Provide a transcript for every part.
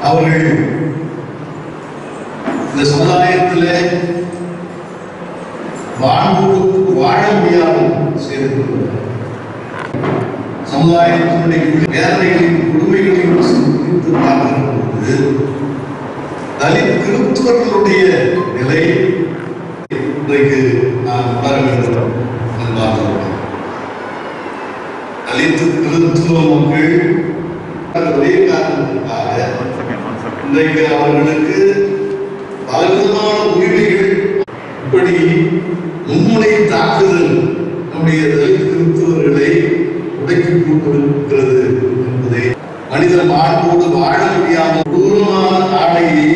அவர்கள் இந்த சமுதாயத்திலே வாழ்வோடு வாழ முடியாமல் செய்து கொள்கிறார் சமுதாயத்தினுடைய வேதனைகளையும் கொடுமைகளையும் சிந்தித்து பார்க்கிற பொழுது தலித் கிறிஸ்துவர்களுடைய நிலை இன்றைக்கு நாம் உணர வேண்டும் என்பதாக தலித் கிறிஸ்துவ மக்கள் ஒரே காரணத்திற்காக இன்றைக்கு அவர்களுக்கு பலவிதமான உரிமைகள் இப்படி மும்முனை தாக்குதல் நம்முடைய தலித் கிறிஸ்தவர்களை உடைக்கி போட்டிருக்கிறது என்பதை மனித மாண்போடு வாழ முடியாமல் கொடூரமான ஆடையை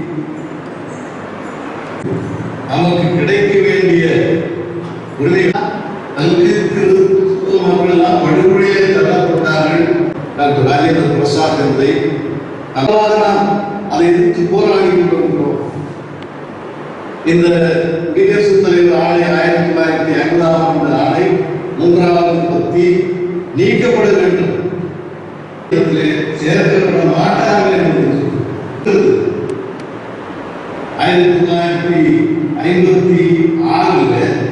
நமக்கு கிடைக்க வேண்டிய உரிமை தலித் கிறிஸ்தவ மக்கள் எல்லாம் படுகொலையிலே தள்ளப்பட்டார்கள் டாக்டர் ராஜேந்திர பிரசாத் என்பதை அவ்வாறு நாம் அதை எதிர்த்து போராடி கொண்டிருக்கிறோம் இந்த குடியரசுத் தலைவர் ஆணை ஆயிரத்தி தொள்ளாயிரத்தி ஐம்பதாம் ஆண்டு ஆணை மூன்றாவது பத்தி நீக்கப்பட வேண்டும் இதிலே சேர்க்கப்பட மாட்டார்கள் என்று சொல்லுகிறது. ஆயிரத்தி தொள்ளாயிரத்தி ஐம்பத்தி ஆறுல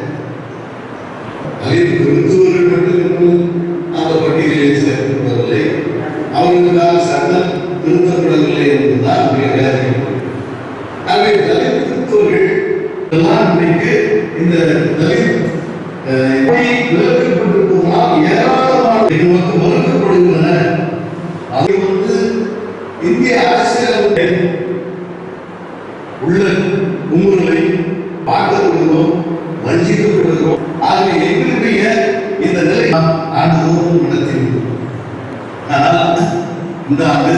தலித் கிறிஸ்துவர்கள் மட்டும் அந்த பட்டியலில் சேர்க்கப்படவில்லை அவர்களுக்காக சட்டம் திருத்தப்படவில்லை என்பதுதான் மிக வேதனை ஆகவே தலித் கிறிஸ்தவர்கள் எல்லாம் இன்றைக்கு இந்த தலித் அஹ், எப்படி விலக்கப்பட்டிருப்பதனால் ஏராளமான நமக்கு மறுக்கப்படுகின்றன அதை வந்து இந்திய அரசியல் உள்ள கும்பல்களை பார்க்கப்படுகிறோம் வஞ்சிக்கப்படுகிறோம் ஆகவே எங்களுடைய இந்த நிலை நாம் ஆண்டுதோறும் நடத்தியிருக்கிறோம் ஆனால் இந்த ஆண்டு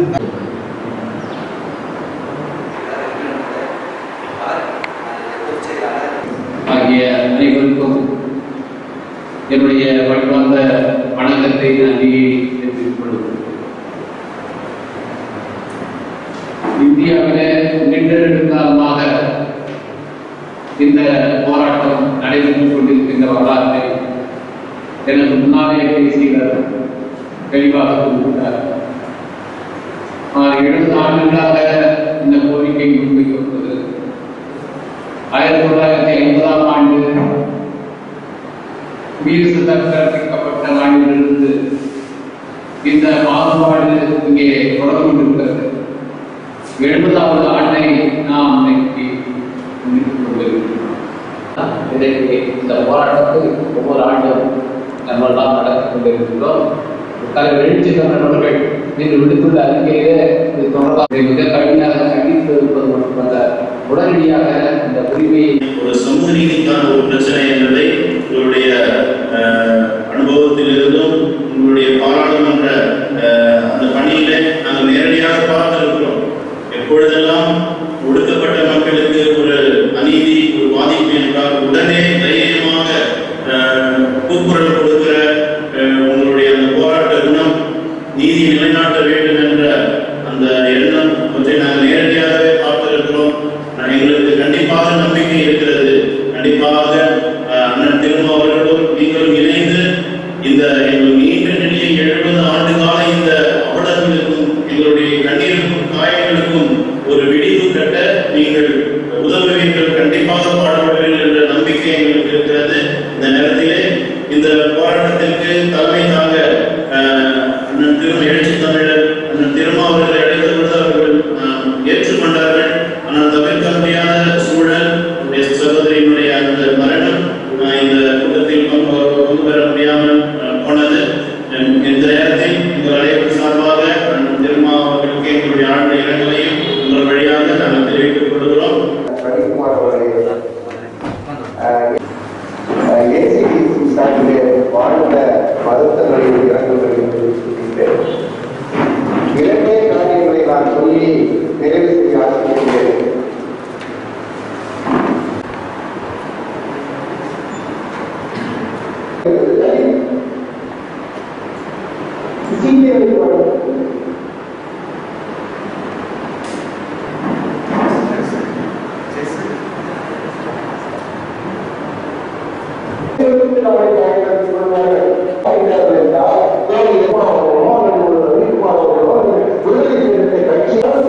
ஆகிய அனைவருக்கும் என்னுடைய பணிவார்ந்த வணக்கத்தை நன்றியை தெரிவித்துக் கொள்கிறேன் இந்தியாவிலே நீண்ட நெடுங்காலமாக இந்த போராட்டம் நடைபெற்றுக் கொண்டிருக்கின்ற வரலாற்றை எனக்கு முன்னாலே பேசியவர் தெளிவாக குறிப்பிட்டார் சுமார் எழுபது ஆண்டுகளாக இந்த கோரிக்கை முன்வைக்கப்பட்டது ஆயிரத்தி தொள்ளாயிரத்தி ஐம்பதாம் ஆண்டு குடியரசு தலைவர் பிறப்பிக்கப்பட்ட நாளிலிருந்து இந்த மாறுபாடு இங்கே தொடர்ந்து கொண்டிருக்கிறது எழுபதாவது ஆண்டை நாம் இன்னைக்கு முன்னிட்டுக் கொண்டிருக்கிறோம் இன்றைக்கு இந்த போராட்டத்தை ஒவ்வொரு ஆண்டும் நம்ம எல்லாம் நடத்தி கொண்டிருக்கிறோம் தலைவர் எழுச்சி தமிழர்கள் இன்று விடுத்துள்ள அறிக்கையிலே இது தொடர்பாக மிக கடுமையாக கண்டித்து இருப்பது மட்டுமல்ல உடனடியாக இந்த உரிமையை ஒரு சமூக நீதிக்கான ஒரு பிரச்சனை என்பதை உங்களுடைய அஹ், அனுபவத்திலிருந்தும் உங்களுடைய பாராளுமன்ற அஹ், அந்த பணியிலே நாங்கள் நேரடியாக பார்த்திருக்கிறோம் எப்பொழுதெல்லாம் ஒடுக்கப்பட்ட மக்களுக்கு ஒரு அநீதி ஒரு பாதிப்பு என்றால் உடனே தைரியமாக அஹ், கூக்குரல் கொடுக்கிற அஹ், உங்களுடைய அந்த போராட்ட குணம் நீதி நிலைநாட்ட வேண்டும் என்ற அந்த எண்ணம் பற்றி நாங்கள் நேரடியாகவே பார்த்திருக்கிறோம் நான் எங்களுக்கு கண்டிப்பாக நம்பிக்கை இருக்கிறது கண்டிப்பாக அஹ், அண்ணன் திரும்ப அவர்களும் நீங்களும் இணைந்து இந்த எங்கள் நீண்ட நெடிய எழுபது ஆண்டு கால இந்த அவலங்களுக்கும் எங்களுடைய கண்ணீருக்கும் காயங்களுக்கும் ஒரு விடிவு கட்ட நீங்கள் உதவுவீர்கள் கண்டிப்பாக பாடுபடுவீர்கள் என்ற நம்பிக்கை எங்களுக்கு இருக்கிறது இந்த நேரத்திலே இந்த போராட்டத்திற்கு தலைமை தாங்க அஹ், அண்ணன் திரு எழுச்சி தமிழர் அண்ணன் திருமா அவர்களை அழைத்த பொழுது அவர்கள் அஹ், ஏற்றுக்கொண்டார்கள் ஆனால் தவிர்க்க முடியாத சூழல் நம்முடைய சகோதரியினுடைய அந்த மரணம் அஹ், இந்த கூட்டத்தில் பங்கு பங்கு பெற முடியாமல் அஹ், போனது அஹ், இந்த நேரத்தில் உங்கள் அழைப்பு சார்பாக அண்ணன் திருமா அவர்களுக்கு எங்களுடைய ஆழ்ந்த இரங்கலையும் உங்கள் வழியாக நாங்கள் தெரிவித்துக் கொள்கிறோம் ரவிக்குமார் அவர்களே ஏசிடிசி சார்பிலே வாழ்ந்த வருத்தங்களையும் இரங்கல்களையும் தெரிவித்துக்கின்றேன் இரண்டே காரியங்களை நான் சொல்லி நிறைவு செய்ய ஆசைப்படுகிறேன் சீக்கிரம் கட்சி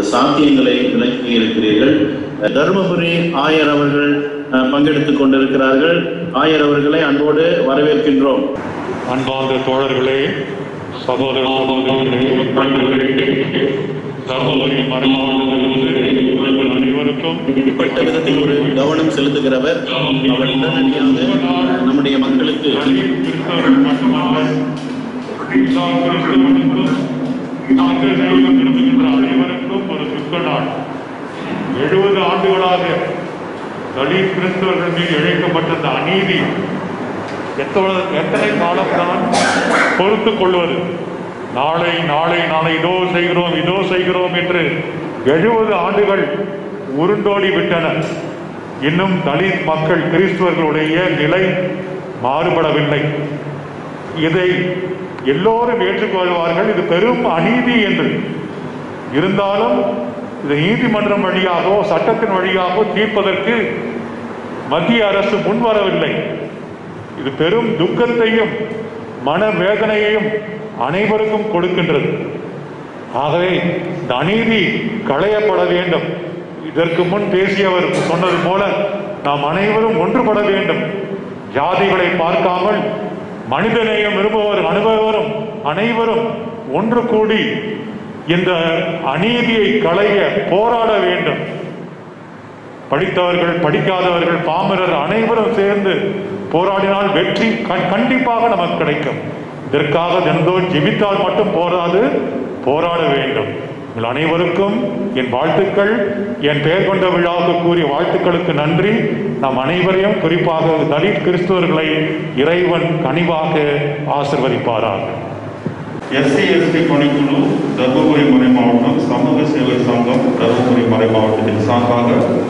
சாத்தியங்களை விளக்கி இருக்கிறீர்கள் தருமபுரி ஆயர் அவர்கள் அஹ், பங்கெடுத்துக் கொண்டிருக்கிறார்கள் ஆயர் அவர்களை அன்போடு வரவேற்கின்றோம் அன்பார்ந்த தோழர்களே சகோதர சகோதரிகளே நண்பர்களே தர்மபுரி மறைமாவட்டத்திலிருந்து உங்கள் அனைவருக்கும் இப்பட்ட விதத்தில் ஒரு கவனம் செலுத்துகிறவர் அவர் உடனடியாக நம்முடைய மக்களுக்கு கிறிஸ்தவர்கள் மட்டுமல்ல எல்லா கிறிஸ்தவர்களுக்கும் நாங்கள் தெய்வம் விரும்புகின்ற அனைவருக்கும் ஒரு துக்க நாள் எழுபது ஆண்டுகளாக தலித் கிறிஸ்தவர்கள் மீது இழைக்கப்பட்ட அந்த அநீதி எத்தனை எத்தனை காலம்தான் பொறுத்துக் கொள்வது நாளை நாளை நாளை இதோ செய்கிறோம் இதோ செய்கிறோம் என்று எழுபது ஆண்டுகள் உருண்டோடி விட்டன இன்னும் தலித் மக்கள் கிறிஸ்துவர்களுடைய நிலை மாறுபடவில்லை இதை எல்லோரும் ஏற்றுக்கொள்வார்கள் இது பெரும் அநீதி என்று இருந்தாலும் இது நீதிமன்றம் வழியாகவோ சட்டத்தின் வழியாகவோ தீர்ப்பதற்கு மத்திய அரசு முன்வரவில்லை இது பெரும் துக்கத்தையும் மனவேதனையையும் அனைவருக்கும் கொடுக்கின்றது ஆகவே இந்த அநீதி களையப்பட வேண்டும் இதற்கு முன் பேசியவர் சொன்னது போல நாம் அனைவரும் ஒன்றுபட வேண்டும் ஜாதிகளை பார்க்காமல் மனிதநேயம் விரும்புவர் அனுபவரும் அனைவரும் ஒன்று கூடி இந்த அநீதியை களைய போராட வேண்டும் படித்தவர்கள் படிக்காதவர்கள் பாமரர் அனைவரும் சேர்ந்து போராடினால் வெற்றி கண்- கண்டிப்பாக நமக்கு கிடைக்கும் இதற்காக தினந்தோறும் ஜெபித்தால் மட்டும் போராது போராட வேண்டும் உங்கள் அனைவருக்கும் என் வாழ்த்துக்கள் என் பெயர் கொண்ட விழாவுக்கு கூறிய வாழ்த்துக்களுக்கு நன்றி நாம் அனைவரையும் குறிப்பாக தலித் கிறிஸ்தவர்களை இறைவன் கனிவாக ஆசிர்வதிப்பாராக எஸ்சி எஸ்டி பணிக்குழு தர்மபுரி மறை மாவட்டம் சமூக சேவை சங்கம் தர்மபுரி மறை மாவட்டத்தின் சார்பாக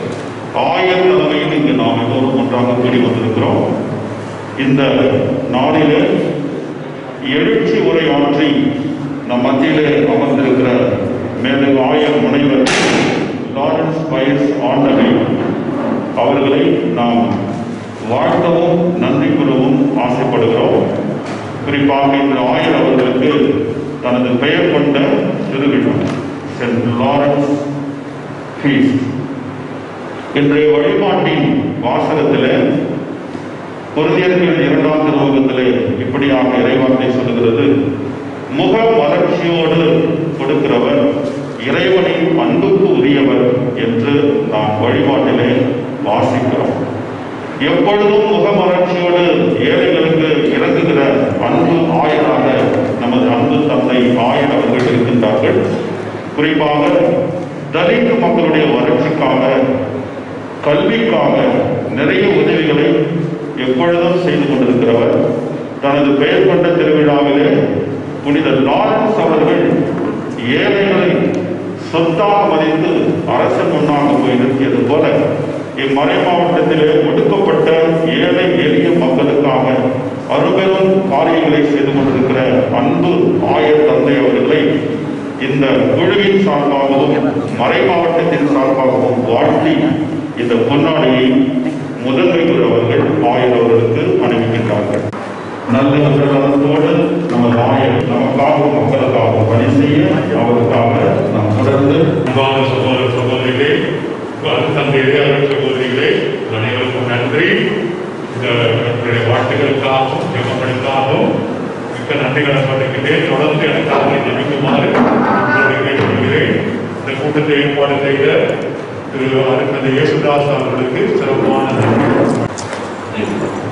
ஆயிரம் தலைமையில் இங்கு நாம் எல்லோரும் ஒன்றாக கூடி வந்திருக்கிறோம் இந்த நாளிலே எழுச்சி உரை ஆற்றி நம் மத்தியிலே அமர்ந்திருக்கிற மேலும் ஆயர் முனைவர் லாரன்ஸ் பயஸ் ஆண்டகை அவர்களை நாம் வாழ்த்தவும் நன்றி கூறவும் ஆசைப்படுகிறோம் குறிப்பாக இந்த ஆயர் அவர்களுக்கு தனது பெயர் கொண்ட திருவிழா சென்ட் லாரன்ஸ் ஃபீஸ் இன்றைய வழிபாட்டின் வாசகத்திலே பொருந்தியர்கள் இரண்டாம் திருமுகத்திலே இப்படியாக இறைவார்த்தை சொல்லுகிறது முக மலர்ச்சியோடு கொடுக்கிறவர் இறைவனின் அன்புக்கு உரியவர் என்று நாம் வழிபாட்டிலே வாசிக்கிறோம் எப்பொழுதும் முகமலர்ச்சியோடு ஏழைகளுக்கு இறங்குகிற அன்பு ஆயராக நமது அன்பு தந்தை ஆயர் அவர்கள் இருக்கின்றார்கள் குறிப்பாக தலித் மக்களுடைய வளர்ச்சிக்காக கல்விக்காக நிறைய உதவிகளை எப்பொழுதும் செய்து கொண்டிருக்கிறவர் தனது பெயர் கொண்ட திருவிழாவிலே புனித லாரன்ஸ் அவர்கள் ஏழைகளை சொத்தாக மதித்து அரசன் முன்னாக போய் நிறுத்தியது போல இம்மறை மாவட்டத்திலே ஒடுக்கப்பட்ட ஏழை எளிய மக்களுக்காக அருபெரும் காரியங்களை செய்து கொண்டிருக்கிற அன்பு ஆயர் தந்தை அவர்களை இந்த குழுவின் சார்பாகவும் மறை மாவட்டத்தின் சார்பாகவும் வாழ்த்தி இந்த பொன்னாடியை முதன்மை குரு அவர்கள் ஆயர் அவர்களுக்கு அணிவிக்கின்றார்கள் நல்ல பிரதமத்தோடு நமது ஆயர் நமக்காகவும் மக்களுக்காகவும் பணி செய்ய அவருக்காக நாம் தொடர்ந்து அன்பான சகோதர சகோதரிகளே தந்தையிலே அருள் சகோதரிகளே உங்கள் அனைவருக்கும் நன்றி இந்த என்னுடைய வாழ்த்துக்களுக்காகவும் ஜெபங்களுக்காகவும் மிக்க நன்றிகளை பட்டுக்கிட்டேன் தொடர்ந்து எனக்காக ஜெபிக்குமாறு உங்களை கேட்டுக்கொள்கிறேன் இந்த கூட்டத்தை ஏற்பாடு செய்த திரு அருக்கந்த இயேசுதாஸ் அவர்களுக்கு சிறப்பான நன்றி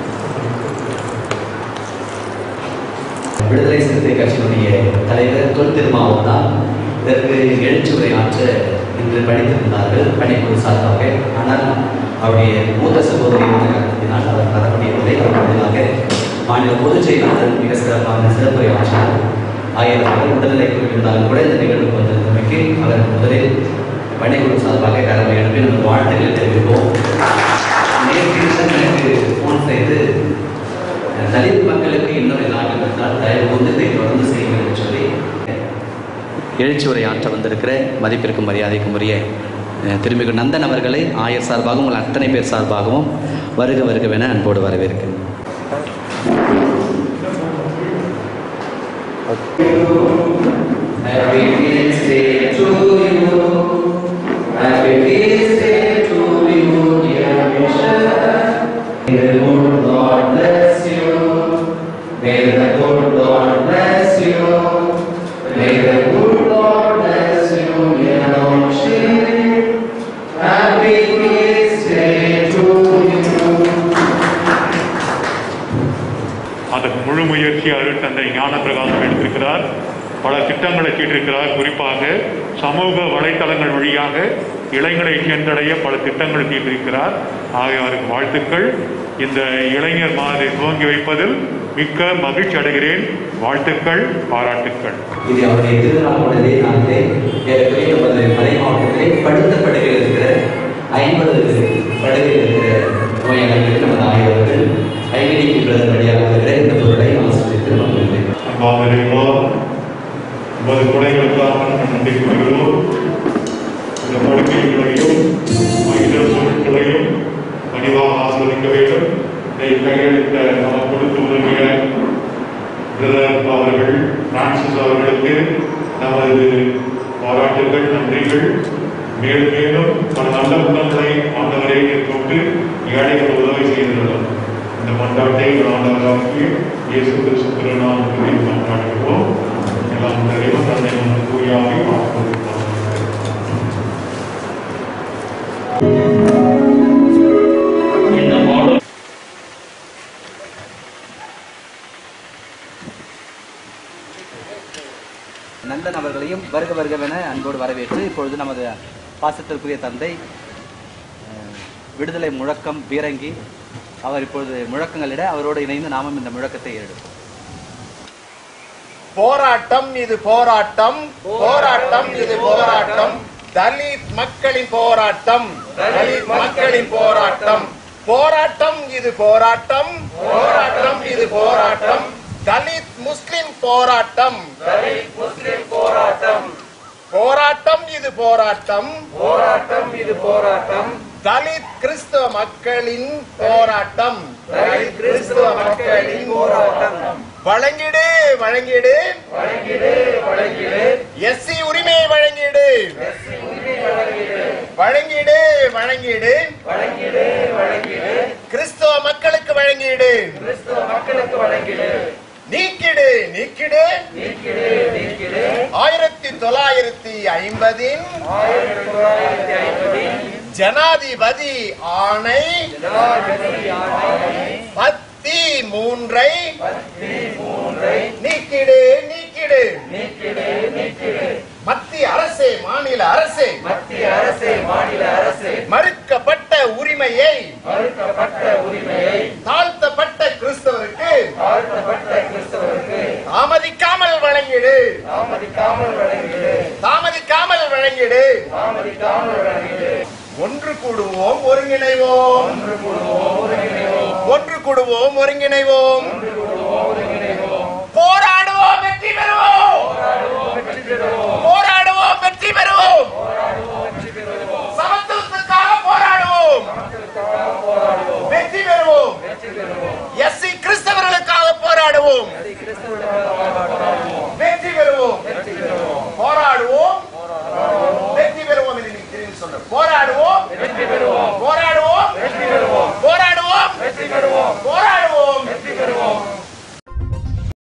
விடுதலை சிறுத்தை கட்சியினுடைய தலைவர் தொல் திருமாவன் தான் இதற்கு எழுச்சுரை ஆற்ற இன்று படித்திருந்தார்கள் பணிக்குழு சார்பாக ஆனால் அவருடைய மூத்த சகோதரி என்ற காரணத்தினால் அவர் வர முடியவில்லை அவர் பதிலாக மாநில பொதுச் செயலாளர் மிக சிறப்பான சிறப்புரை ஆற்றினார் ஆயிரம் அவர் உடல்நிலை குறிப்பிருந்தாலும் கூட இந்த நிகழ்வுக்கு வந்திருந்தமைக்கு அவர் முதலில் பணிக்குழு சார்பாக கடமை அனுப்பி நம்ம வாழ்த்துக்களை தெரிவிப்போம் நேற்று எனக்கு ஃபோன் செய்து தலித் மக்களுக்கு இன்னும் எல்லாம் இருந்தால் தயவு கூர்ந்து இதை தொடர்ந்து செய்யுங்கள் என்று சொல்லி எழுச்சி உரை ஆற்ற வந்திருக்கிற மதிப்பிற்கும் மரியாதைக்கும் உரிய அஹ், திருமிகு நந்தன் அவர்களை ஆயர் சார்பாகவும் உங்கள் அத்தனை பேர் சார்பாகவும் வருக வருகவென அன்போடு வரவேற்கிறேன் Happy Wednesday to you. the good Lord bless you. May the good Lord bless you. May the good Lord bless you, dear Lord Shri. Happy Feast Day to you. அந்த முழு முயற்சி அருட்தந்தை ஞானப்பிரகாசம் எடுத்திருக்கிறார் பல திட்டங்களை தீட்டிருக்கிறார் குறிப்பாக சமூக வலைத்தளங்கள் வழியாக இளைஞரை சென்றடைய பல திட்டங்களை தீட்டிருக்கிறார் ஆகிய அவருக்கு வாழ்த்துக்கள் இந்த இளைஞர் மாதை துவங்கி வைப்பதில் மிக்க மகிழ்ச்சி அடைகிறேன் வாழ்த்துக்கள் பாராட்டுக்கள் இது அவருடைய திருநாளுடைய நாளிலே ஏறக்குறைய நமது மலை மாவட்டத்திலே படுத்த படுகையில் இருக்கிற ஐம்பது படுகையில் இருக்கிற நோயாளிகளுக்கு நமது ஆய்வர்கள் ஐநடி பிரதர் வழியாக வருகிற இந்த பொருளை ஆசிரியர் மகிழ்ந்தேன் அன்பாதரேவா உமது கொடைகளுக்காக நாங்கள் நன்றி கூறுகிறோம் இந்த படுக்கைகளையும் இதர பொருட்களையும் பணிவாக ஆஸ்வதிக்க வேண்டும் இதை கையெழுத்த நமக்கு கொடுத்து உதவிய பிரதர் அவர்கள் பிரான்சிஸ் அவர்களுக்கு நமது பாராட்டுகள் நன்றிகள் மேலும் மேலும் பல நல்ல உள்ளங்களை ஆண்டவரை கொண்டு ஏழைகள் உதவி செய்துள்ளோம் இந்த மன்றாட்டை ஆண்டவராகி இயேசு கிறிஸ்து திருநாமத்தில் மன்றாடுகிறோம் எல்லாம் நிறைவு தந்தை வந்து கூறியாவை ஆசிர்வதிப்பார் இந்த மாடல் நந்தன் அவர்களையும் வருக வருகவென அன்போடு வரவேற்று இப்பொழுது நமது பாசத்திற்குரிய தந்தை அஹ், விடுதலை முழக்கம் பீரங்கி அவர் இப்பொழுது முழக்கங்களிட அவரோடு இணைந்து நாமும் இந்த முழக்கத்தை ஏறெடுப்போம் போராட்டம் இது போராட்டம் போராட்டம் இது போராட்டம் தலித் மக்களின் போராட்டம் தலித் மக்களின் போராட்டம் போராட்டம் இது போராட்டம் போராட்டம் இது போராட்டம் தலித் முஸ்லிம் போராட்டம் தலித் முஸ்லிம் போராட்டம் போராட்டம் இது போராட்டம் போராட்டம் இது போராட்டம் தலித் கிறிஸ்தவ மக்களின் போராட்டம் தலித் கிறிஸ்தவ மக்களின் போராட்டம் வழங்கிடு வழங்கிடு வழங்கிடு வழங்கிடு எஸ்சி உரிமை வழங்கிடு வழங்கிடு வழங்கிடு வழங்கிடு வழங்கிடு கிறிஸ்தவ மக்களுக்கு வழங்கிடு கிறிஸ்தவ மக்களுக்கு வழங்கிடு நீக்கிடு நீக்கிடு நீக்கிடு நீக்கிடு ஆயிரத்தி தொள்ளாயிரத்தி ஐம்பதின் ஆயிரத்தி தொள்ளாயிரத்தி ஐம்பதின் ஜனாதிபதி ஆணை ஜனாதிபதி ஆணை பத்தி மூன்றை நீக்கிடு நீக்கிடு நீக்கிடு நீக்கிடு மத்திய அரசே மாநில அரசே மத்திய அரசே மாநில அரசே மறுக்கப்பட்ட உரிமையை மறுக்கப்பட்ட உரிமையை தாழ்த்தப்பட்ட கிறிஸ்தவருக்கு தாழ்த்தப்பட்ட கிறிஸ்தவருக்கு தாமதிக்காமல் வழங்கிடு தாமதிக்காமல் வழங்கிடு தாமதிக்காமல் வழங்கிடு தாமதிக்காமல் வழங்கிடு ஒன்று கூடுவோம் ஒருங்கிணைவோம் ஒன்று கூடுவோம் ஒருங்கிணைவோம் ஒன்று கூடுவோம் ஒருங்கிணைவோம் போராடுவோம் வெற்றி பெறுவோம் போராடுவோம் வெற்றி பெறுவோம் சமத்துவத்துக்காக போராடுவோம் வெற்றி பெறுவோம் எஸ்சி கிறிஸ்தவர்களுக்காக போராடுவோம் வெற்றி பெறுவோம் போராடுவோம் வெற்றி பெறுவோம் என்று நீங்க திரும்பி சொல்ற போராடுவோம் வெற்றி பெறுவோம் போராடுவோம்